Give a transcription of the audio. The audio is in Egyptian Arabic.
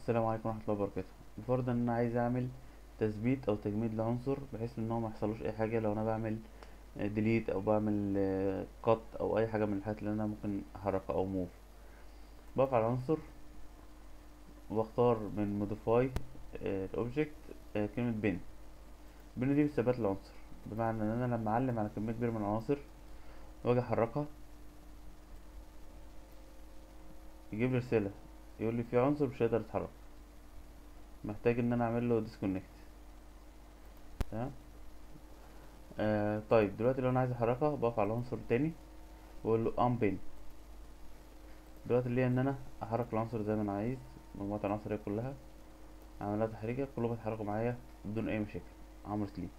السلام عليكم ورحمة الله وبركاته بفرض ان انا عايز اعمل تثبيت او تجميد لعنصر بحيث ان هو ما يحصلوش اي حاجة لو انا بعمل ديليت او بعمل قط او اي حاجة من الحاجات اللي انا ممكن احركها او موف بقف على العنصر واختار من موديفاي الاوبجكت كلمة بين بين دي بثبات العنصر بمعنى ان انا لما اعلم على كمية كبيرة من العناصر واجي احركها يجيب لي رسالة يقول لي في عنصر مش هيقدر يتحرك محتاج ان انا اعمل له ديسكونكت تمام آه طيب دلوقتي لو انا عايز احركها بقف على العنصر تاني واقول له ان بين دلوقتي ليا ان انا احرك العنصر زي ما انا عايز مجموعة العناصر هي كلها اعمل لها تحريكة كلهم بيتحركوا معايا بدون اي مشاكل عمرو سليم